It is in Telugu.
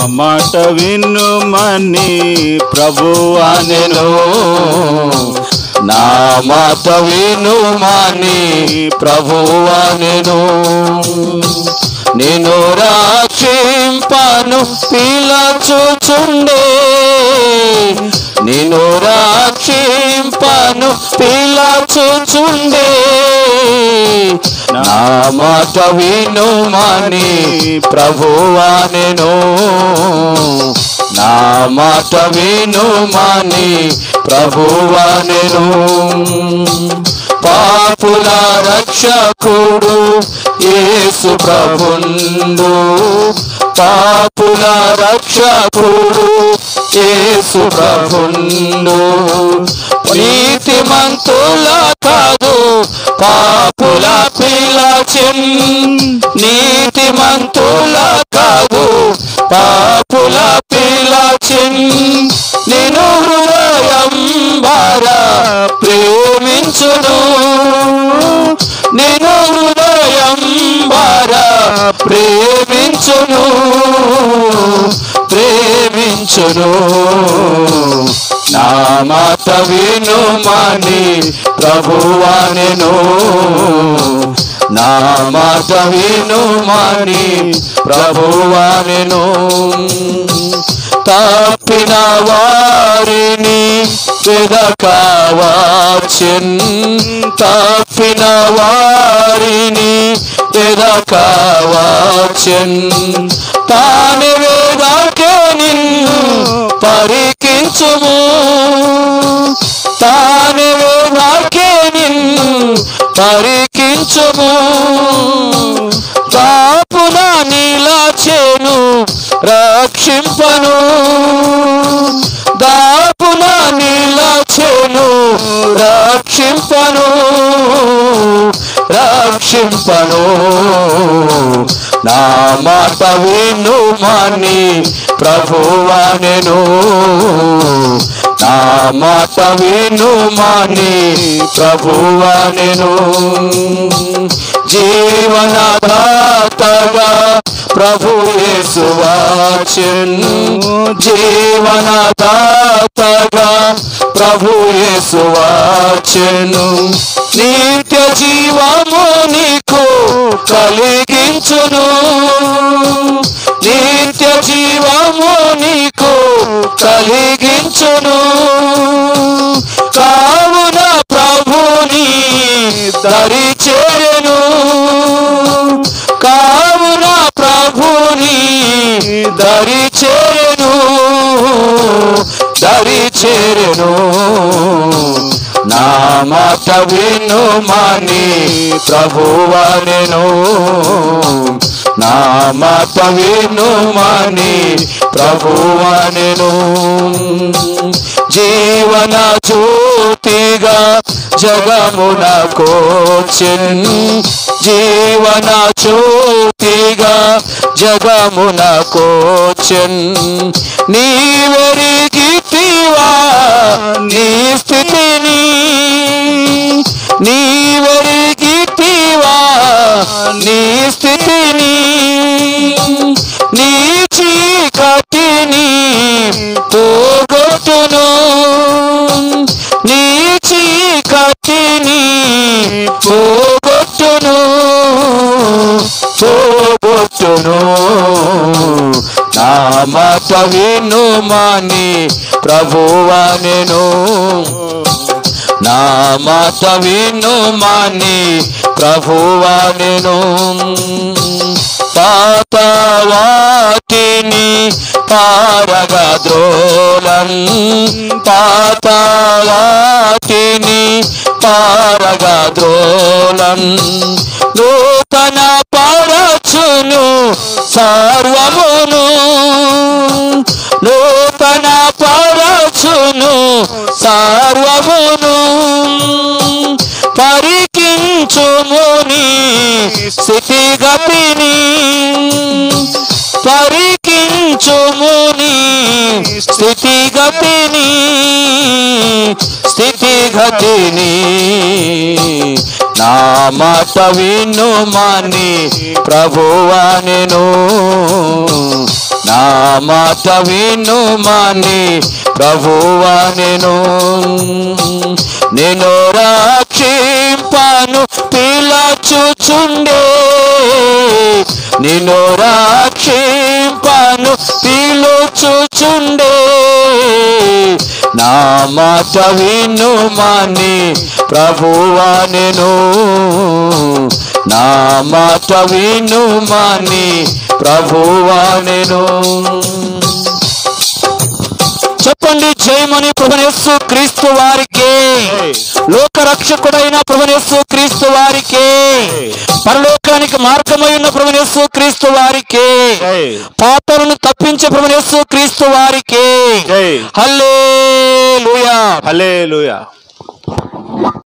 మాట వినుమని ప్రభువా నేను నా మాట వినుమని ప్రభువా నేను నేను రక్షింపను పిలచుచుండే నేను రక్షింపను పిలచుచుండే నా మాట వినుమని ప్రభువా నేను నా మాట వినుమని ప్రభువా నేను పాపుల రక్షకుడు యేసు ప్రభుండు పాపుల రక్షకుడు యేసు ప్రభుండు నీతిమంతుల కాదు పాపుల పిలచిన్ నీతిమంతుల కాదు పాపుల పిలచిన్ నేను హృదయం బారా ప్రేమించును నేను హృదయం బారా ప్రేమించును ప్రేమించును నా మాట వినుమని ప్రభువా నేను నా మాట వినుమని ప్రభువా నేను తప్పిన వారిని వెదకవాచెన్ తప్పిన వారిని వెదకవాచెన్ తాను వేదాకే నిన్ను పరికించుము తాను వేదాకే నిన్ను పరికించుము కాపున నీలాచేను రక్షింపను దాపున నీలాచేను రక్షింపను రక్షింపను నా మాట వినుమని ప్రభువా నేను నా మాట వినుమని ప్రభువా నేను జీవనదాతగా ప్రభు యేసువాచెన్ జీవనదాతగా ప్రభు యేసువాచెను నిత్య జీవము నీకు కలిగించును నిత్య జీవము నీకు కలిగించును కావున ప్రభుని దరి చేరెను కావున ప్రభుని దరి చేరెను దరి చేరెను నా మాట వినుమని ప్రభువా నేను నా మాట వినుమని ప్రభువా నేను జీవన జ్యోతిగా జగమున కోచెన్ జీవన జ్యోతిగా జగమున కోచెన్ నీవెరిగితివా నీ స్థితిని నీవెరిగితివా నీ స్థితిని నీ చీకటిని పోగొట్టును నీ చీకటిని పోగొట్టును పోగొట్టును నా మాట వినుమని ప్రభువా నేను నా మాట వినుమని ప్రభువా నేను పాత వాటిని పారగా ద్రోలం పాత వాటిని పారగా ద్రోలం నూతన పరచును సర్వమును నూతన పరచును సర్వమును పరికించుముని స్థితిగతిని పరికించుముని స్థితిగతిని స్థితిగతిని నా మాట వినుమని ప్రభువా నేను నా మాట వినుమని ప్రభువా నేను నేను రక్షింపను పిలచుచుండే నేను రక్షింపను పిలుచుచుండే నా మాట వినుమని ప్రభువా నేను నా మాట వినుమని ప్రభువా నేను చెప్పండి జయమని ప్రభునేసు క్రీస్తు వారికి లోక రక్షకుడైన ప్రభునేసు క్రీస్తు వారికి పరలోకానికి మార్గమైన ప్రభునేసు క్రీస్తు వారికి జై. పాపలను తప్పించే ప్రభునేసు క్రీస్తు వారికి జై. హల్లే హల్లెలూయా